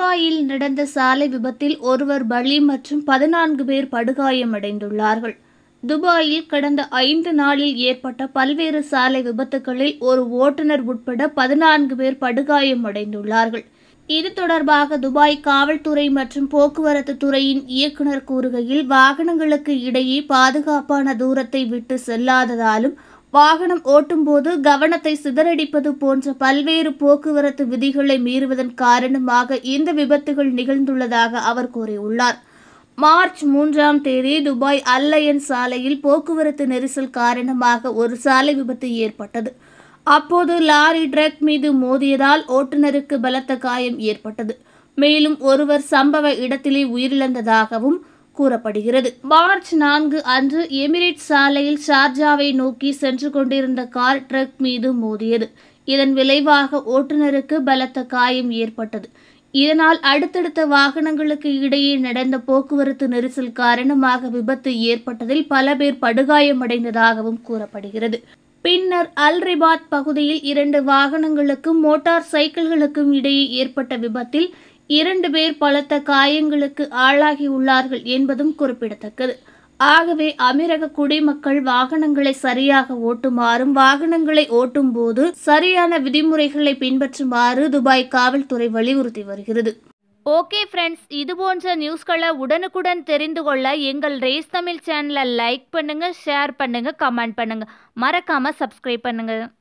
துபாயில் நடந்த சாலை விபத்தில் ஒருவர் பலி மற்றும் பதினான்கு பேர் படுகாயமடைந்துள்ளார்கள் துபாயில் கடந்த ஐந்து நாளில் ஏற்பட்ட பல்வேறு சாலை விபத்துகளில் ஒரு ஓட்டுநர் உட்பட பதினான்கு பேர் படுகாயமடைந்துள்ளார்கள் இது தொடர்பாக துபாய் காவல்துறை மற்றும் போக்குவரத்து துறையின் இயக்குனர் கூறுகையில் வாகனங்களுக்கு இடையே பாதுகாப்பான தூரத்தை விட்டு செல்லாததாலும் வாகனம் ஓட்டும்போது கவனத்தை சிதறடிப்பது போன்ற பல்வேறு போக்குவரத்து விதிகளை மீறுவதன் காரணமாக இந்த விபத்துகள் நிகழ்ந்துள்ளதாக அவர் கூறியுள்ளார் மார்ச் மூன்றாம் தேதி துபாய் அல்லயன் சாலையில் போக்குவரத்து நெரிசல் காரணமாக ஒரு சாலை விபத்து ஏற்பட்டது அப்போது லாரி ட்ரக் மீது மோதியதால் ஓட்டுநருக்கு பலத்த காயம் ஏற்பட்டது மேலும் ஒருவர் சம்பவ இடத்திலே உயிரிழந்ததாகவும் கூறப்படுகிறது மார்ச் நான்கு அன்று எமிரேட் சாலையில் ஷார்ஜாவை நோக்கி சென்று கொண்டிருந்த கார் ட்ரக் மீது மோதியது இதன் விளைவாக ஓட்டுநருக்கு பலத்த காயம் ஏற்பட்டது இதனால் அடுத்தடுத்த வாகனங்களுக்கு இடையே நடந்த போக்குவரத்து நெரிசல் காரணமாக விபத்து ஏற்பட்டதில் பல பேர் படுகாயமடைந்ததாகவும் கூறப்படுகிறது பின்னர் அல் ரிபாத் பகுதியில் இரண்டு வாகனங்களுக்கும் மோட்டார் சைக்கிள்களுக்கும் இடையே ஏற்பட்ட விபத்தில் இரண்டு பேர் பலத்த காயங்களுக்கு ஆளாகியுள்ளார்கள் என்பதும் குறிப்பிடத்தக்கது ஆகவே அமீரக குடிமக்கள் வாகனங்களை சரியாக ஓட்டுமாறும் வாகனங்களை ஓட்டும் போது சரியான விதிமுறைகளை பின்பற்றுமாறு துபாய் காவல்துறை வலியுறுத்தி வருகிறது ஓகே ஃப்ரெண்ட்ஸ் இது போன்ற நியூஸ்களை உடனுக்குடன் தெரிந்து கொள்ள எங்கள் ரேஸ் தமிழ் சேனலை லைக் பண்ணுங்க ஷேர் பண்ணுங்க கமெண்ட் பண்ணுங்க மறக்காம சப்ஸ்கிரைப் பண்ணுங்க